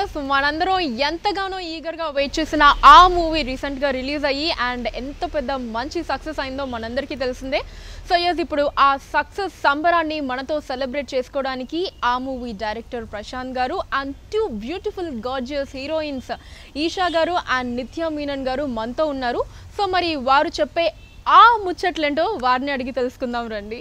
Viewers మనందరం ఎంతగానో ఈగర్గా wait చేసిన ఆ మూవీ రీసెంట్గా రిలీజ్ అయ్యి అండ్ ఎంత పెద్ద మంచి సక్సెస్ అయిందో మనందరికీ తెలిసిందే సో ఎస్ ఇప్పుడు ఆ సక్సెస్ సంబరాన్ని మనతో సెలబ్రేట్ చేసుకోవడానికి ఆ మూవీ డైరెక్టర్ ప్రశాంత్ గారు and two beautiful gorgeous heroines Eesha గారు అండ్ నిత్య మీనన్ గారు మనతో ఉన్నారు సో మరి వారు చెప్పే ఆ ముచ్చట్లేంటో వారిని అడిగి తెలుసుకుందాం రండి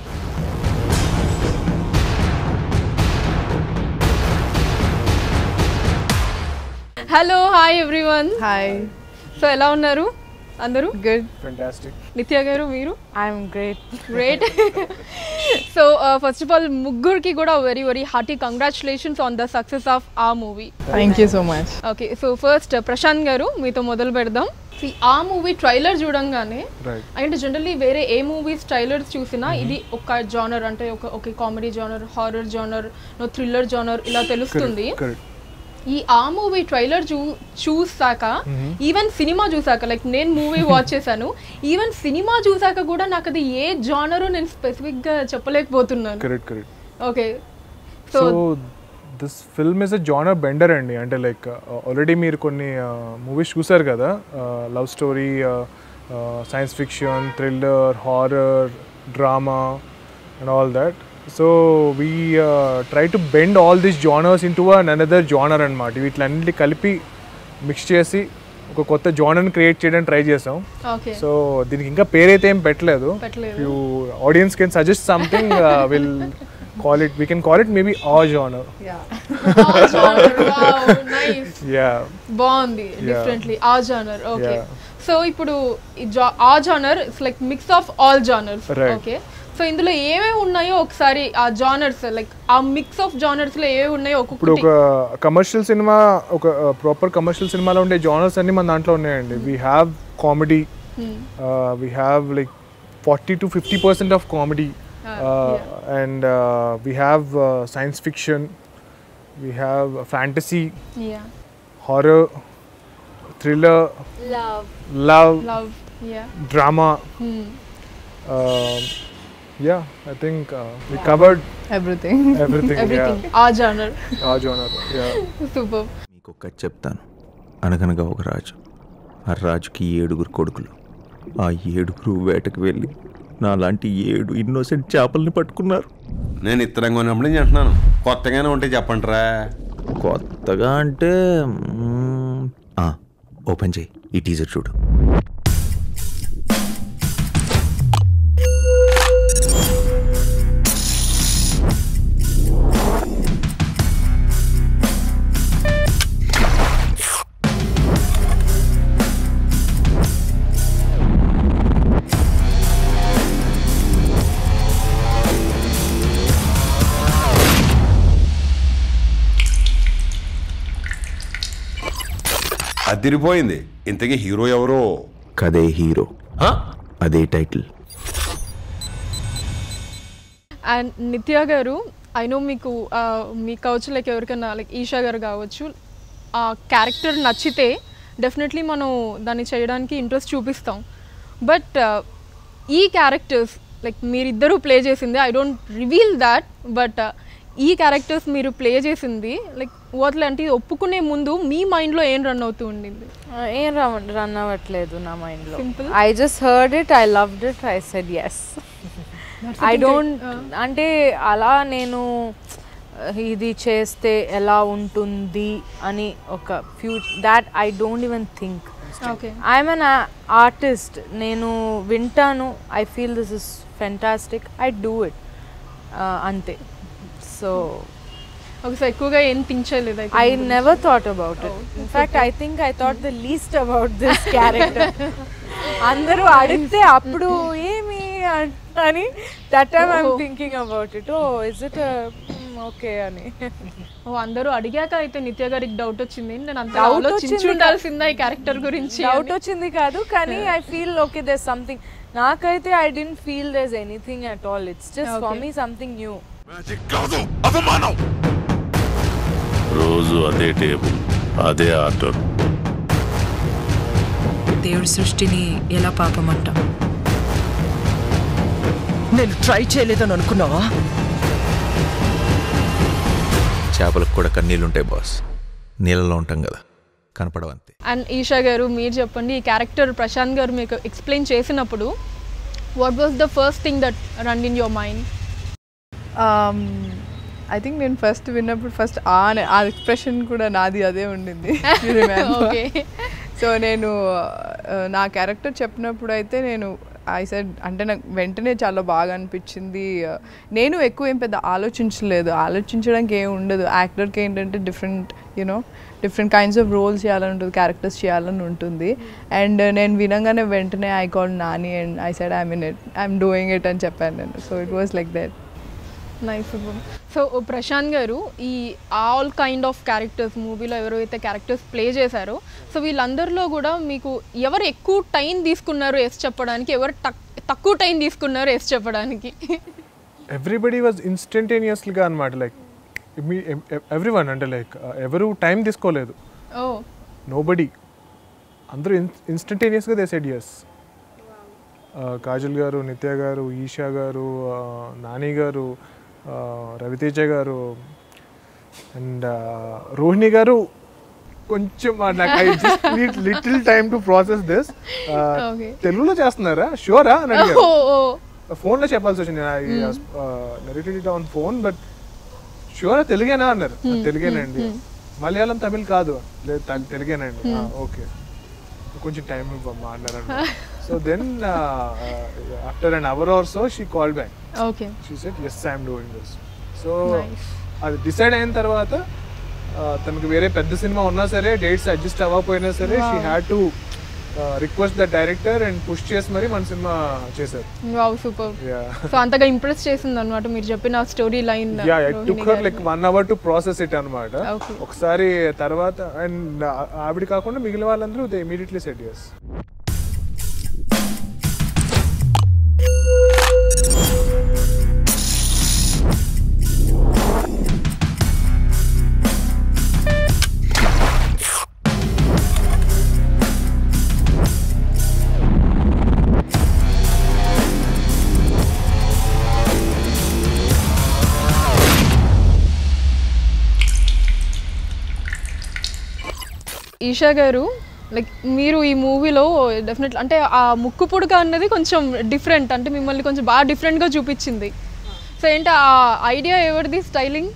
hello hi everyone Hi. So ఎలా ఉన్నారు అందరూ Good. Fantastic. నిత్య గారు మీరు I'm great. Great so first of all ముగ్గురికి కూడా very very hearty congratulations on the success of ఆ movie Thank you so much. Okay so first Prashanth గారు మీతో మొదలు పెడదాం See, ఆ మూవీ ట్రైలర్ చూడంగానే Right. అంటే జనరల్లీ వేరే ఏ మూవీస్ ట్రైలర్స్ చూసినా ఇది ఒక జానర్ అంటే ఒక ఒక కామెడీ జానర్ హారర్ జానర్ నో థ్రిల్లర్ జానర్ ఇలా తెలుస్తుంది Correct. ఈ ఆ మూవీ ట్రైలర్ చూ చూసాక ఈవెన్ సినిమా చూసాక లైక్ నేను మూవీ వాచ్ చేశాను ఈవెన్ సినిమా చూసాక కూడా నాకు అది ఏ జానరు నేను స్పెసిఫిక్ గా చెప్పలేకపోతున్నాను Correct. Correct. Okay so so this film is a genre bender అండి అంటే లైక్ ఆల్రెడీ మీరు కొన్ని మూవీస్ చూసారు కదా love story science fiction thriller horror drama and all that so we try to bend all these genres into an another genre అనమాట వీటిలన్నింటి కలిపి mix చేసి ఒక కొత్త జానర్ని క్రియేట్ చేయడానికి ట్రై చేసాం ఓకే సో దీనికి ఇంకా పేరైతే ఏం పెట్టలేదు పెట్టలేదు. You audience can suggest something will call it we can call it maybe ఆ జానర్ నైస్ యా బాగుంది Yeah. డిఫరెంట్లీ ఆ జానర్ ఓకే Yeah. సో ఇప్పుడు ఈ జా- ఆ genre it's like mix of all genres Right. Okay so ఇందులో ఏమేమి ఉన్నాయో ఒకసారి ఆ జానర్స్ లైక్ ఆ మిక్స్ ఆఫ్ జానర్స్ లో ఏమేమి ఉన్నాయో ఇప్పుడు ఒక్కొక్కటి ఒక కమర్షియల్ సినిమా ఒక ప్రాపర్ కమర్షియల్ సినిమాలో ఉండే జానర్స్ అన్ని మన దాంట్లో ఉన్నాయండి we have comedy we have like forty to fifty percent of comedy and we have science fiction we have fantasy yeah horror thriller love love love yeah drama. Um, yeah, I think uh, we covered Everything. everything. Everything ఆ genre Yeah, our genre. Yeah. Super మీకు ఒక కథ చెప్తాను అనగనగా ఒక రాజు ఆ రాజుకి ఏడుగురు కొడుకులు ఆ ఏడుగురు వేటకు వెళ్ళి నాలాంటి ఏడు ఇన్నోసెంట్ చేపల్ని పట్టుకున్నారు నేను ఇత్తరంగా ఉన్నప్పుడు నుంచి అంటున్నాను కొత్తగానే ఉంటే చెప్పండిరా కొత్తగా అంటే మ్మ్, ఆ, ఓపెన్ చేయి ఈ టీజర్ చూడు అదిరిపోయింది ఇంతకీ హీరో ఎవరో కదే హీరో అదే టైటిల్ అండ్ నిత్య గారు ఐ నో మీకు ఆ, మీకు కావచ్చు లైక్ ఎవరికైనా లైక్ ఈషా గారు కావచ్చు ఆ క్యారెక్టర్ నచ్చితే డెఫినెట్లీ మనం దాన్ని చేయడానికి ఇంట్రెస్ట్ చూపిస్తాం బట్ ఈ క్యారెక్టర్స్ లైక్ మీరిద్దరూ ప్లే చేసింది I don't reveal that but ఈ క్యారెక్టర్స్ మీరు ప్లే చేసింది లైక్ వాటిలాంటి ఒప్పుకునే ముందు మీ మైండ్లో ఏం రన్ అవుతూ ఉండింది Uh, ఏం రన్ రన్ అవ్వట్లేదు నా మైండ్లో Simple. I just heard it I loved it I said yes I don't అంటే అలా నేను uh, ఇది చేస్తే ఎలా ఉంటుంది అని ఒక few that I don't even think okay I'm an artist నేను వింటాను I feel this is fantastic I do it అంతే సో ఓకే సో ఎక్కువగా ఏం థింక్ చేయలేదు అయితే I never thought about it. In fact, I think I thought the least about this character. అందరూ అడిగితే అప్పుడు ఏమి అన్- అని that time I'm Oh. Thinking about it oh is it okay అని ఓ అందరూ అడిగాక అయితే నిత్య గారికి డౌట్ వచ్చింది నేను అంత Doubt ఆలోచించి వచ్చింది ఉండాల్సిందా ఈ క్యారెక్టర్ గురించి డౌట్ వచ్చింది కాదు కానీ I feel okay there something నాకైతే I didn't feel there anything at all it's just for Okay. మీ సంథింగ్ న్యూ కాదు అవమానం రోజు అదే టేబుల్ అదే ఆర్డర్ దేవుడి సృష్టిని ఎలా పాపమంట నేను ట్రై చేయలేదని అనుకున్నావా చేపలకు కూడా కన్నీళ్ళుంటాయి బాస్ నీళ్ళలో ఉంటాం కదా కనపడవంతే అండ్ ఈషా గారు మీరు చెప్పండి ఈ క్యారెక్టర్ ప్రశాంత్ గారు మీకు ఎక్స్ప్లెయిన్ చేసినప్పుడు what was the first thing that run in your mind I think నేను ఫస్ట్ విన్నప్పుడు ఫస్ట్ ఆ అనే- ఆ ఎక్స్ప్రెషన్ కూడా నాది అదే ఉండింది ఓకే సో నేను ఆ, నా క్యారెక్టర్ చెప్పినప్పుడు అయితే నేను ఐ సెడ్ అంటే నాకు వెంటనే చాలా బాగా అనిపించింది ఆ, నేను ఎక్కువ ఏం పెద్ద ఆలోచించలేదు ఆలోచించడానికి ఏం ఉండదు యాక్టర్కి ఏంటంటే different you know different kinds of roles చేయాలని ఉంటుంది క్యారెక్టర్స్ చేయాలని ఉంటుంది అండ్ నేను వినంగానే వెంటనే I call Nani and I said I mean it I'm doing it అని చెప్పాను నేను so it was like that nice so Prashanth గారు ఈ ఆల్ కైండ్ ఆఫ్ క్యారెక్టర్స్ మూవీలో ఎవరైతే క్యారెక్టర్స్ ప్లే చేశారో సో వీళ్ళందరిలో కూడా మీకు ఎవరు ఎక్కువ టైం తీసుకున్నారు ఎస్ చెప్పడానికి ఎవరు తక్- తక్కువ టైం తీసుకున్నారు ఎస్ చెప్పడానికి ఎవ్రీబడి వాజ్ ఇన్స్టంటేనియస్లీగా అనమాట లైక్ మీ ఎవ్రీ వన్ అంటే లైక్ ఎవరు టైం తీసుకోలేదు ఓ నోబడి అందరూ ఇన్ ఇన్స్టంటేనియస్గా దే సెడ్ ఎస్ కాజల్ గారు నిత్య గారు ఈషా గారు ఆ, నాని గారు ఆ, రవితేజ గారు అండ్ రోహిణి గారు కొంచెం ఆ, నాకు I just need little time to process this Okay. తెలుగులో చేస్తున్నారా షూరా అని అడిగారు ఓ ఓ ఫోన్లో చెప్పాల్సి వచ్చింది narrated it on phone but sure తెలుగేనా అన్నారు తెలుగేనండి మలయాళం తమిళ్ కాదు లేదు త- తెలుగేనండి ఓకే కొంచెం టైం ఇవ్వమ్మా అన్నారు so then after an hour or so she call back okay she said yes I'm doing this so Nice. అది డిసైడ్ అయిన తర్వాత ఆ, తనకు వేరే పెద్ద సినిమా ఉన్నా సరే డేట్స్ అడ్జస్ట్ అవ్వకపోయినా సరే she had to request the director and push చేసి మరి మన సినిమా చేశారు వావ్ సూపర్ యా సో అంతగా ఇంప్రెస్ చేసింది అనమాట మీరు చెప్పిన story line yeah it took her like one hour to process it అనమాట Okay. ఒకసారి తర్వాత అండ్ ఆవిడ కాకుండా మిగిలిన వాళ్ళందరూ they immediately said yes Eesha గారు లైక్ మీరు ఈ మూవీలో డెఫినెట్ అంటే ఆ ముక్కు పుడక అన్నది కొంచెం డిఫరెంట్ అంటే మిమ్మల్ని కొంచెం బాగా డిఫరెంట్గా చూపించింది సో ఏంటి ఆ ఐడియా ఎవరిది స్టైలింగ్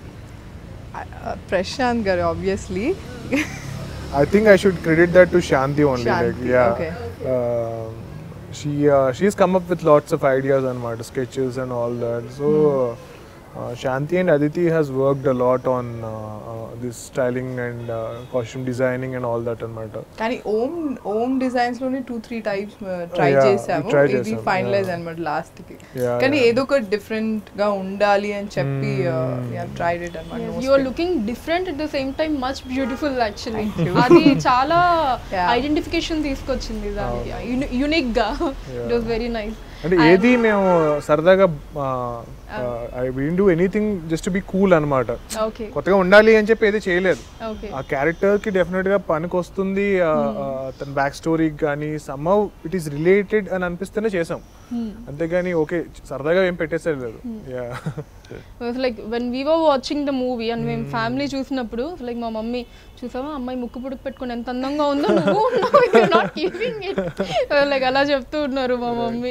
ప్రశాంత్ గారు obviously I think I should credit that to Shanti only. like, Shanti, yeah. okay. Uh, she uh, she's come up with lots of ideas and what sketches and all that. So uh, Shanti and Aditi has worked a lot on uh, uh, this styling and uh, costume designing and all that and matter. కానీ ఓమ్ ఓమ్ designs లోనే two three types try Yeah, చేసాము try ఇది చేసాము, finalise yeah. అనమాట last కి Yeah, కానీ yeah. ఏదో ఒక డిఫరెంట్ గా ఉండాలి అని చెప్పి ట్రైడ్ ఇట్ అనమాట you are looking different at the same time much beautiful actually అది చాలా Yeah. ఐడెంటిఫికేషన్ తీసుకొచ్చింది దానికి యునిక్ గా ఇట్ వాస్ వెరీ నైస్ అంటే ఏది మేము సరదాగా I won't do anything just be cool అనమాట ఓకే కొత్తగా ఉండాలి అని చెప్పి ఏది చేయలేదు ఓకే ఆ క్యారెక్టర్ కి డెఫినెట్ గా పనికి వస్తుంది ఆ, ఆ, తన బ్యాక్ స్టోరీకి కానీ సమ్హౌ ఇట్ ఈస్ రిలేటెడ్ అని అనిపిస్తేనే చేసాం అంతేగాని ఓకే సరదాగా ఏం పెట్టేసేది లేదు yeah like when we were watching the movie and మేము ఫ్యామిలీ చూసినప్పుడు లైక్ మా మమ్మీ చూసావా అమ్మాయి ముక్కు పుడుకు పెట్టుకుని ఎంత అందంగా ఉందో నువ్వు నాట్ కీపింగ్ ఇట్ లైక్ అలా చెప్తూ ఉన్నారు మా మమ్మీ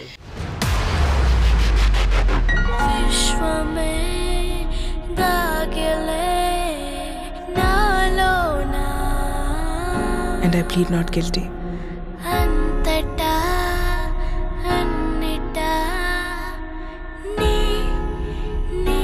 విశ్వమే దాగలే నాలోనా And I plead not guilty. అంతటా అన్నిటా నీ నీ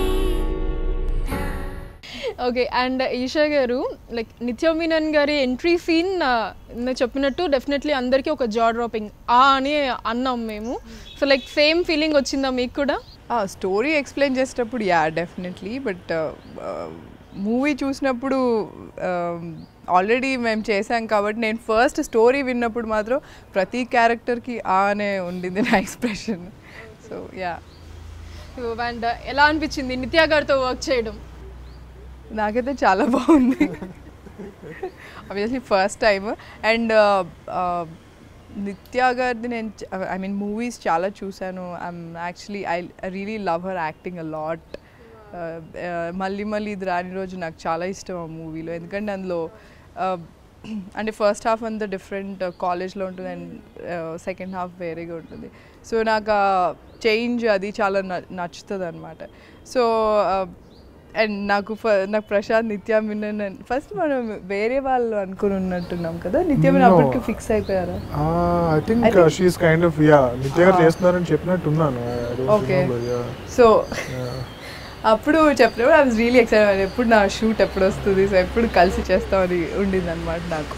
ఓకే అండ్ ఈషా గారు లైక్ నిత్య మీనన్ గారి ఎంట్రీ సీన్ నేను చెప్పినట్టు డెఫినెట్లీ అందరికీ ఒక జా డ్రాపింగ్ ఆ అని అన్నాం మేము సో లైక్ సేమ్ ఫీలింగ్ వచ్చిందా మీకు కూడా స్టోరీ ఎక్స్ప్లెయిన్ చేసేటప్పుడు యా డెఫినెట్లీ బట్ మూవీ చూసినప్పుడు ఆల్రెడీ మేము చేసాం కాబట్టి నేను ఫస్ట్ స్టోరీ విన్నప్పుడు మాత్రం ప్రతి క్యారెక్టర్కి ఆ అనే ఉండింది నా ఎక్స్ప్రెషన్ సో యా అండ్ ఎలా అనిపించింది నిత్య గారితో వర్క్ చేయడం నాకైతే చాలా బాగుంది obviously first time and Nithya గారిది నేను ఐ మీన్ మూవీస్ చాలా చూశాను I'm actually I really love her acting a lot మళ్ళీ మళ్ళీ ఇది రాని రోజు నాకు చాలా ఇష్టం ఆ మూవీలో ఎందుకంటే అందులో ఆ, అంటే ఫస్ట్ హాఫ్ అంతా డిఫరెంట్ కాలేజ్లో ఉంటుంది అండ్ సెకండ్ హాఫ్ వేరేగా ఉంటుంది సో నాకు ఆ చేంజ్ అది చాలా న- నచ్చుతుంది అనమాట సో అండ్ నాకు ఫ- నాకు ప్రశాంత్ నిత్య మీనన్ ఫస్ట్ మనం వేరే వాళ్ళు అనుకుని ఉన్నట్టున్నాం కదా నిత్య మీనన్ No. అప్పటికి ఫిక్స్ అయిపోయారా I think she's kind of yeah Nithya గారు చేస్తున్నారని చెప్పినట్టున్నాను I don't Okay. remember, yeah. So Yeah. అప్పుడు చెప్పినప్పుడు ఐ వాజ్ రియలీ ఎక్సైటెడ్ ఎప్పుడు నా షూట్ ఎప్పుడు వస్తుంది సో ఎప్పుడు కలిసి చేస్తామని ఉండింది అనమాట నాకు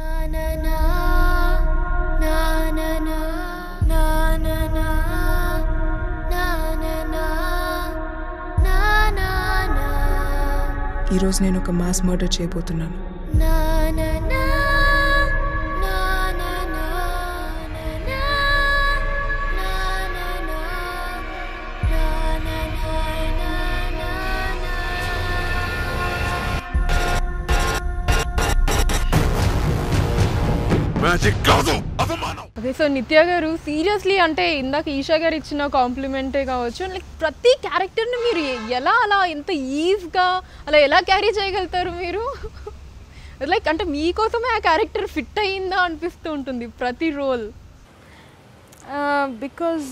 ఈరోజు నేను ఒక మాస్ మర్డర్ చేయబోతున్నాను మ్యాజిక్ కాదు అవమానం ఓకే సో నిత్య గారు సీరియస్లీ అంటే ఇందాక ఈషా గారు ఇచ్చిన కాంప్లిమెంటే కావచ్చు లైక్ ప్రతి క్యారెక్టర్ని మీరు ఎలా అలా ఎంత ఈజీగా అలా ఎలా క్యారీ చేయగలుగుతారు మీరు లైక్ అంటే మీకోసమే ఆ క్యారెక్టర్ ఫిట్ అయ్యిందా అనిపిస్తూ ఉంటుంది ప్రతి రోల్ బికాజ్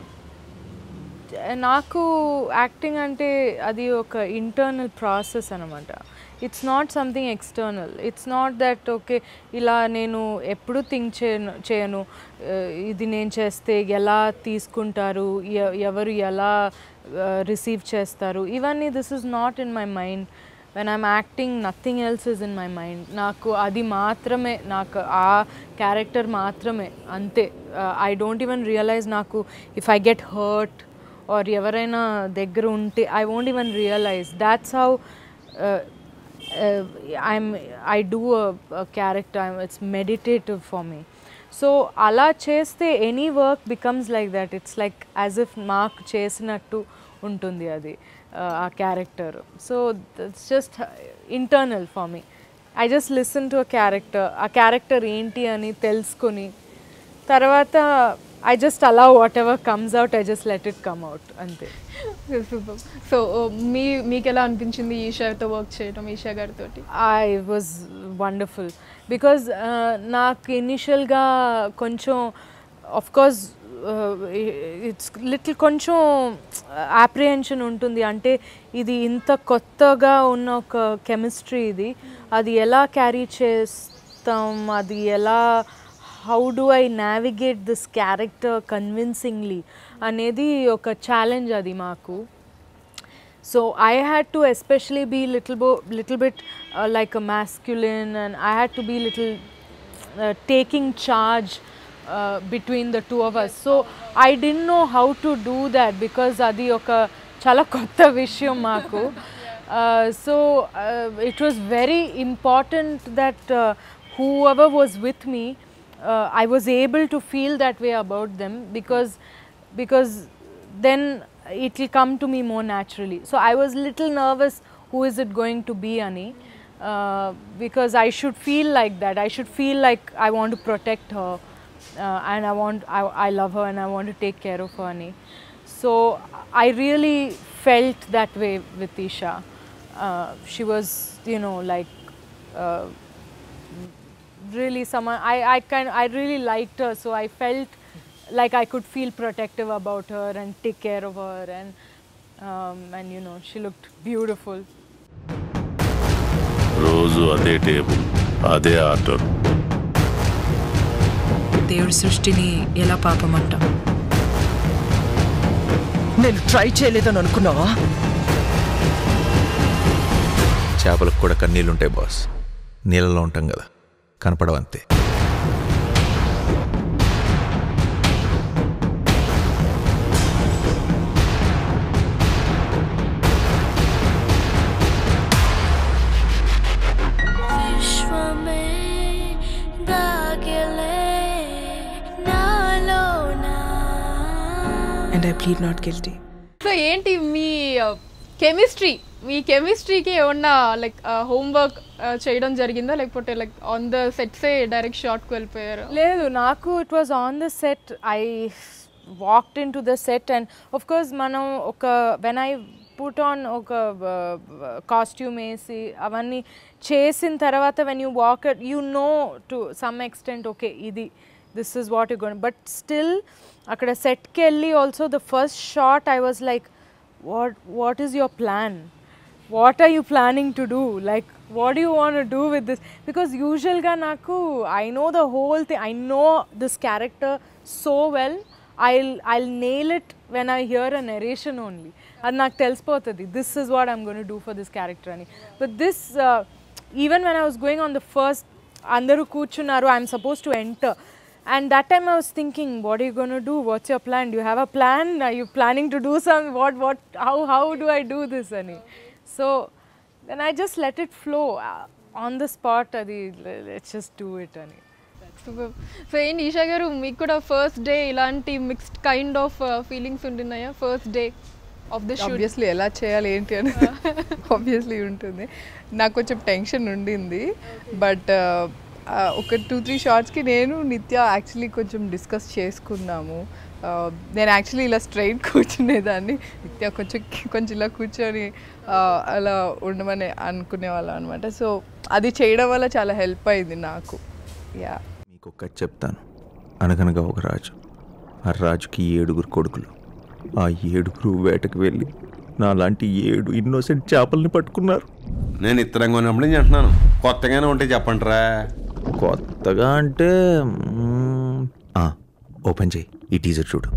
నాకు యాక్టింగ్ అంటే అది ఒక ఇంటర్నల్ ప్రాసెస్ అనమాట it's not something external it's not that okay ఇలా నేను ఎప్పుడు థింక్ చేయను చేయను uh, ఇది నేను చేస్తే ఎలా తీసుకుంటారు ఎ- ఎవరు ఎలా రిసీవ్ చేస్తారు ఇవన్నీ this is not in my mind when I'm acting nothing else is in my mind నాకు అది మాత్రమే నాకు ఆ క్యారెక్టర్ మాత్రమే అంతే ఐ డోంట్ ఈవెన్ రియలైజ్ నాకు if I get hurt or ఎవరైనా దగ్గర ఉంటే I won't even realise that's how I'm I do a character it's meditative for me so అలా చేస్తే any work becomes like that it's like as if మాకు చేసినట్టు ఉంటుంది అది uh, ఆ character so it's just internal for me I just listen to a character ఆ character ఏంటి అని తెలుసుకొని తర్వాత ఐ జస్ట్ అలా whatever comes out I just let it come out అంతే సూపర్ సో మీ మీకు ఎలా అనిపించింది ఈషాతో వర్క్ చేయడం ఈషా గారితో ఐ వాజ్ వండర్ఫుల్ బికాజ్ నాకు ఇనిషియల్గా కొంచెం ఆఫ్ కోర్స్ ఇట్స్ లిటిల్ కొంచెం అప్రిహెన్షన్ ఉంటుంది అంటే ఇది ఇంత కొత్తగా ఉన్న ఒక కెమిస్ట్రీ ఇది అది ఎలా క్యారీ చేస్తాం అది ఎలా how do I navigate this character convincingly అనేది ఒక ఛాలెంజ్ అది మాకు so i had to especially be little bo- little bit uh, like a masculine and i had to be little uh, taking charge uh, between the two of us so i didn't know how to do that because adi oka chala kotta vishayam maaku uh, so uh, it was very important that uh, whoever was with me uh, i was able to feel that way about them because because then it will come to me more naturally. So I was little nervous who is it going to be Ani uh, because I should feel like that. I should feel like I want to protect her uh, and I want I, I love her and I want to take care of her Ani. So I really felt that way with Isha. Uh, she was you know like uh, really someone I, I kind I really liked her so I felt like I could feel protective about her and take care of her and um, and you know she looked beautiful రోజు అదే table అదే order దేవుడి సృష్టిని ఎలా పాపమంట నేను try చేయలేదని అనుకున్నావా చేపలకు కూడా కన్నీళ్ళుంటాయి బాస్ నీళ్ళలో ఉంటాం కదా కనపడవంతే విశ్వమే దాగలే నాలోనా and I plead not guilty so ఏంటి మీ కెమిస్ట్రీ మీ కెమిస్ట్రీకి ఏమన్నా లైక్ హోంవర్క్ చేయడం జరిగిందా లేకపోతే లైక్ ఆన్ ద సెట్సే డైరెక్ట్ షార్ట్కి వెళ్ళిపోయారు లేదు నాకు it was on the set I walked into the set and of course మనం ఒక వెన్ ఐ పుట్ ఆన్ ఒక కాస్ట్యూమ్ వేసి అవన్నీ చేసిన తర్వాత when you walk you know to some extent okay ఇది this is what you gonna but still అక్కడ సెట్కి వెళ్ళి also the first shot I was like what what is your plan what are you planning to do like what you want do with this because యూజువల్గా నాకు I know the whole thing I know this character so well I'll I'll nail it when I hear a narration only అది నాకు తెలిసిపోతుంది this is what I'm gonna do for this character అని but this even when I was going on the first అందరూ కూర్చున్నారు I'm supposed to enter and that time i was thinking what are you going to do what's your plan do you have a plan are you planning to do some what what how how do i do this ani so then i just let it flow uh, on the spot adi le- let's just do it ani super so ఏంటి ఈషా గారు మీకు కూడా first day ఇలాంటి mixed kind of feelings ఉంటున్నాయా first day of the shoot obviously ఎలా చేయాలి ఏంటి అని ఆబ్వియస్లీ ఉంటుంది నాకు కొంచెం టెన్షన్ ఉండింది బట్ ఒక టూ త్రీ షార్ట్స్కి నేను నిత్య యాక్చువల్లీ కొంచెం డిస్కస్ చేసుకున్నాము Uh, నేను యాక్చువల్లీ ఇలా స్ట్రైట్ కూర్చునేదాన్ని నిత్య కొంచెం కొంచెం ఇలా కూర్చొని uh, అలా ఉండమని అనుకునేవాళ్ళం అనమాట సో అది చేయడం వల్ల చాలా హెల్ప్ అయింది నాకు యా మీకు ఒక్కటి చెప్తాను అనగనగా ఒక రాజు ఆ రాజుకి ఏడుగురు కొడుకులు ఆ ఏడుగురు వేటకు వెళ్ళి నాలాంటి ఏడు ఇన్నోసెంట్ చేపల్ని పట్టుకున్నారు నేను ఇత్తరంగా ఉన్నప్పుడు నేను అంటున్నాను కొత్తగానే ఉంటే చెప్పండిరా కొత్తగా అంటే మ్మ్, ఆ, ఓపెన్ చేయి ఈ టీజర్ చూడు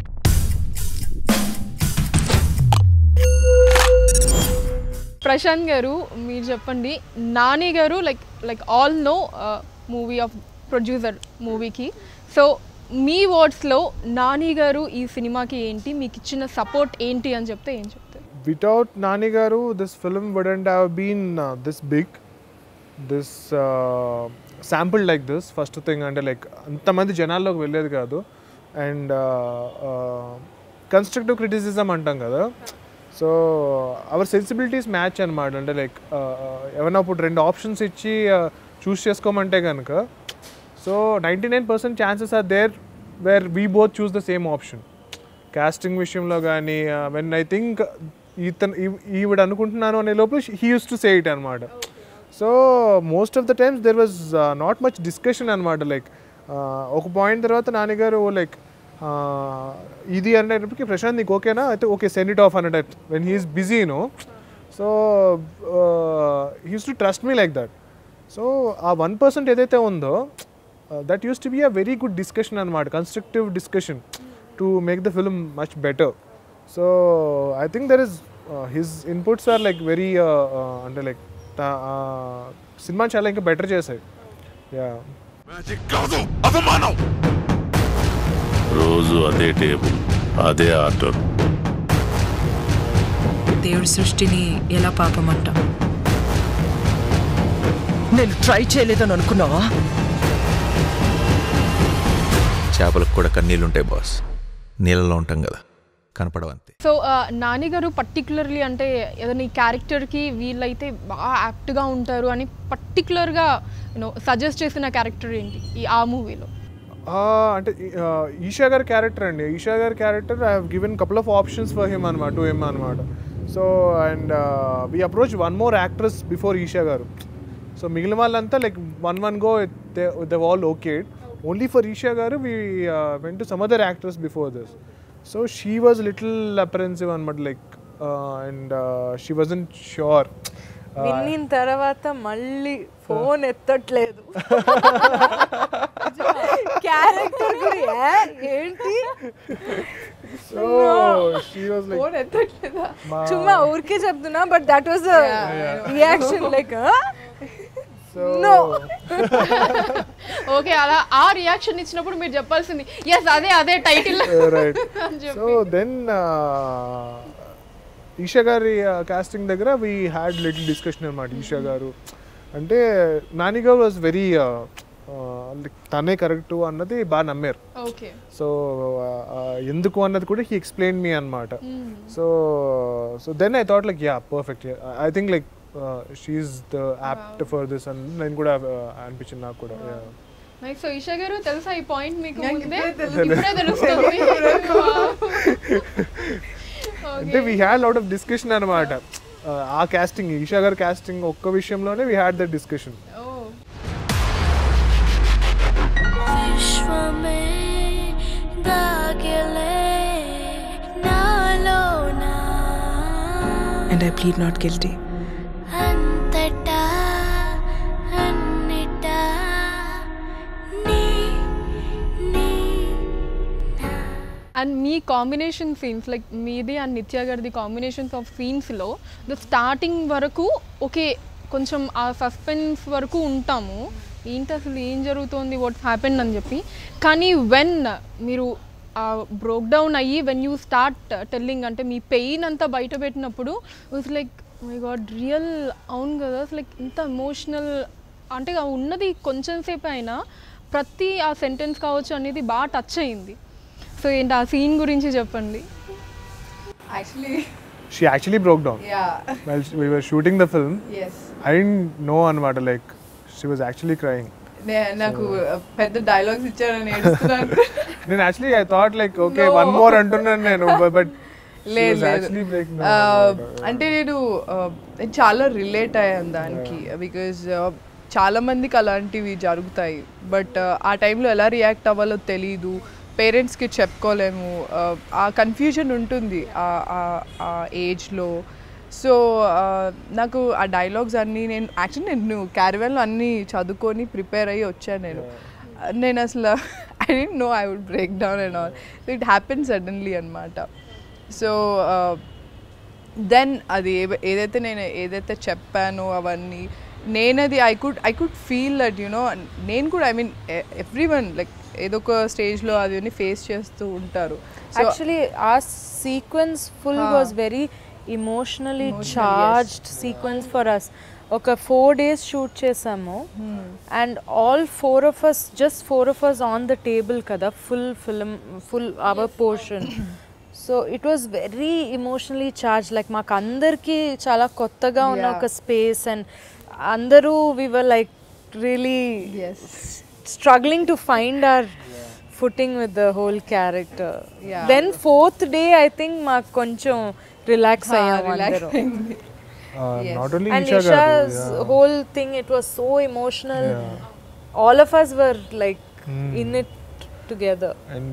ప్రశాంత్ గారు మీరు చెప్పండి నాని గారు like like all no movie of producer మూవీకి సో మీ వర్డ్స్లో నాని గారు ఈ సినిమాకి ఏంటి మీకు ఇచ్చిన సపోర్ట్ ఏంటి అని చెప్తే ఏం చెప్తారు without Nani Garu, this film wouldn't have been uh, this big, this uh, sample like this. First thing అంటే లైక్ అంతమంది జనాల్లోకి వెళ్ళేది కాదు అండ్ కన్స్ట్రక్టివ్ క్రిటిసిజం అంటాం కదా సో అవర్ సెన్సిబిలిటీస్ మ్యాచ్ అనమాట అంటే లైక్ ఏమైనా ఇప్పుడు రెండు ఆప్షన్స్ ఇచ్చి చూస్ చేసుకోమంటే కనుక so ninety nine percent chances are there where we both choose the same option casting విషయంలో కానీ వెన్ ఐ థింక్ ఇతను ఈ- ఈవిడ అనుకుంటున్నాను అనే లోపల he used to say it అనమాట so most of the times there was not much discussion అనమాట లైక్ ఒక పాయింట్ తర్వాత నాన్నగారు లైక్ ఇది అనేటప్పటికి ప్రశాంత్ నీకు ఓకేనా అయితే ఓకే సెండ్ ఇట్ ఆఫ్ అన్నట్టు when he's busy no so he's to trust me like that so uh one percent ఏదైతే ఉందో that used to be a very good discussion అనమాట constructive discussion to make the film much better so I think there is his inputs are like very అంటే like సినిమా చాలా ఇంకా better చేశాయి yeah magic కాదు అవమానం రోజు అదే టేబుల్ అదే ఆర్డర్ దేవుడి సృష్టిని ఎలా పాపమంట నేను ట్రై చేయలేదని అనుకున్నావా చేపలకు కూడా కన్నీళ్ళుంటాయి బాస్ నీళ్ళలో ఉంటాం కదా కనపడవంతే సో నాని గారు పర్టికులర్లీ అంటే ఏదైనా ఈ క్యారెక్టర్కి వీళ్ళైతే బాగా యాప్ట్గా ఉంటారు అని పర్టికులర్గా యూనో సజెస్ట్ చేసిన క్యారెక్టర్ ఏంటి ఈ ఆ మూవీలో అంటే uh, ఈషా గారి క్యారెక్టర్ అండి ఈషా గారి character I have given couple of options for him అనమాట టు హిమ్ అనమాట so and we approach one more actress before Eesha గారు సో మిగిలిన వాళ్ళంతా like one one go the all okay only for Eesha గారు we went to some other actress before this so she was little apprehensive అనమాట like and she wasn't sure విన్నిన తర్వాత మళ్ళీ phone ఎత్తట్లేదు character ఏంటి so she was like phone ఎత్తట్లేదా చుమ్మా ఊరికే చెప్తున్నా but that was reaction like so No. Okay అలా ఆ రియాక్షన్ ఇచ్చినప్పుడు మీరు చెప్పాల్సింది ఎస్ అదే అదే టైటిల్ రైట్ అని చెప్పి సో దెన్ ఈషా గారి కాస్టింగ్ దగ్గర వీ హ్యాడ్ లిటిల్ డిస్కషన్ అనమాట ఈషా గారు అంటే నానిగా వాజ్ వెరీ తనే కరెక్ట్ అన్నది బాగా నమ్మారు ఓకే సో ఎందుకు అన్నది కూడా హీ ఎక్స్ప్లెయిన్ మీ అనమాట so so then I thought like yeah perfect I think like she's the apt for this అని నేను కూడా uh, అనిపించింది నాకు కూడా yeah. నైస్ సో ఈషా గారు తెలుసా ఈ పాయింట్ మీకు నాకు ముందే ఇప్పుడే తెలుసు. ఇప్పుడే తెలుస్తుంది అంటే we had out of discussion అనమాట ఆ కాస్టింగ్ ఈషా గారు కాస్టింగ్ ఒక్క విషయంలోనే వీ హ్యాడ్ దట్ డిస్కషన్ విశ్వమే దాగలే నాలోనా And I plead not guilty. అంతటా అన్నిటా నీ నీ అండ్ మీ కాంబినేషన్ సీన్స్ లైక్ మీది అండ్ నిత్య గారిది కాంబినేషన్స్ ఆఫ్ సీన్స్లో ద స్టార్టింగ్ వరకు ఓకే కొంచెం ఆ సస్పెన్స్ వరకు ఉంటాము ఏంటి అసలు ఏం జరుగుతోంది వాట్ హ్యాపెన్ అని చెప్పి కానీ వెన్ మీరు బ్రోక్ డౌన్ అయ్యి వెన్ యూ స్టార్ట్ టెల్లింగ్ అంటే మీ పెయిన్ అంతా బయట పెట్టినప్పుడు was like my god real అవును కదా లైక్ ఇంత ఎమోషనల్ అంటే ఆ ఉన్నది కొంచెం సేపు అయినా ప్రతి ఆ సెంటెన్స్ కావచ్చు అనేది బాగా టచ్ అయింది సో ఏంటి ఆ సీన్ గురించి చెప్పండి actually she actually broke down yeah well we were shooting the film yes I know అనమాట like she was actually crying నాకు పెద్ద డైలాగ్స్ ఇచ్చారని ఏడుస్తున్నాను నేను actually I thought like okay one more అంటున్నాను నేను బట్ లేదు యాక్చువల్లీ లేదు బ్రేక్ Uh, అంటే నేను uh, నేను చాలా రిలేట్ అయ్యాను దానికి బికాజ్ చాలా మందికి అలాంటివి జరుగుతాయి బట్ ఆ టైంలో ఎలా రియాక్ట్ అవ్వాలో తెలీదు పేరెంట్స్కి చెప్పుకోలేము Uh, ఆ కన్ఫ్యూజన్ ఉంటుంది ఆ- ఆ- ఆ ఏజ్లో సో నాకు ఆ డైలాగ్స్ అన్నీ నేను యాక్చువల్లీ నేను క్యారివెన్లో అన్నీ చదువుకొని ప్రిపేర్ అయ్యి వచ్చాను నేను నేను అసలు I didn't know I would break down and all so it happen suddenly అనమాట సో దెన్ అది ఏ- ఏదైతే నేను ఏదైతే చెప్పానో అవన్నీ నేనది I could I could feel that you know నేను కూడా I mean every one like ఏదో ఒక స్టేజ్లో అది ఫేస్ చేస్తూ ఉంటారు సో యాక్చువల్లీ ఆ sequence full was very emotionally charged sequence for us ఒక ఫోర్ డేస్ షూట్ చేసాము and all four of us just four of us on the table కదా full film full our portion so it was very emotionally charge like మాకు అందరికీ చాలా కొత్తగా ఉన్న Yeah. ఒక space and అందరూ we were like really yes struggling to find our footing with the whole character. Yeah. Then fourth day, I think మాకు కొంచెం relax అయ్యాం రిలాక్స్ అందరం అయింది నాట్ ఓన్లీ అండ్ ఈషా గారు Eesha's whole thing it was so emotional all of us were like in it together and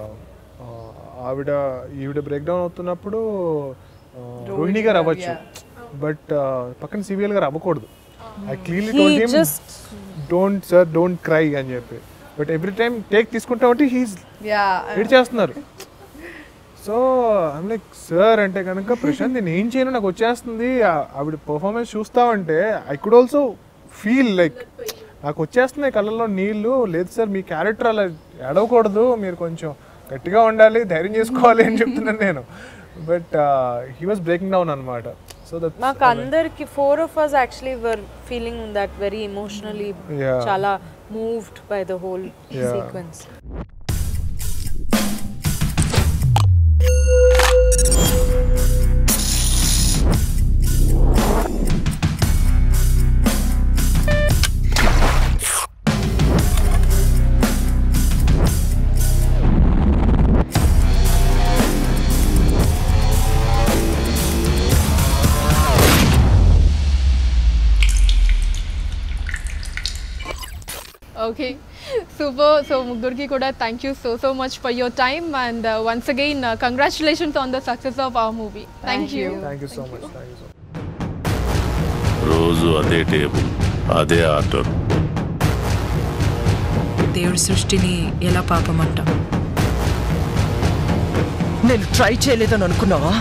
ఆవిడ ఈవిడ break down అవుతున్నప్పుడు uh, Rohini గారు అవ్వచ్చు బట్ పక్కన సివిఎల్ గారు అవ్వకూడదు I cleanly he told him just don't sir don't cry అని చెప్పి బట్ ఎవ్రీ టైం టేక్ తీసుకుంటా ఉంటే హీస్ యా ఏడ్ చేస్తున్నారు సో ఐమ్ లైక్ సార్ అంటే కనుక ప్రశాంత్ నేను ఏం చేయను నాకు వచ్చేస్తుంది ఆ- ఆవిడ పర్ఫార్మెన్స్ చూస్తా ఉంటే I could also feel like నాకు వచ్చేస్తున్నాయి కళ్ళల్లో నీళ్ళు లేదు సార్ మీ క్యారెక్టర్ అలా ఏడవకూడదు మీరు కొంచెం గట్టిగా ఉండాలి ధైర్యం చేసుకోవాలి అని చెప్తున్నాను నేను but he was breaking down అనమాట సో దట్ మాకు అందరికి four of us actually were feeling that very emotionally Yeah. చాలా moved by the whole Yeah. Sequence okay super so ముగ్గురికి కూడా thank you so so much for your time and once again congratulations on the success of our movie thank you thank you so much thank you so much రోజు అదే table అదే order దేవుడి సృష్టిని ఎలా పాపమంటాం నేను try చేయలేదని అనుకున్నావా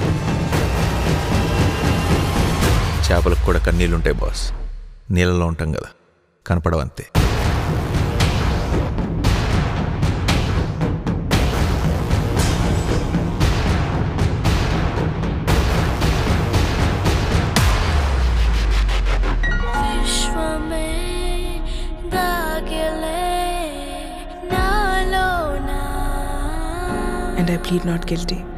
చేపలకు కూడా కన్నీళ్ళుంటాయి బాస్ నీళ్ళలో ఉంటాం కదా కనపడవంతే విశ్వమే దాగలే నాలోనా And I plead not guilty.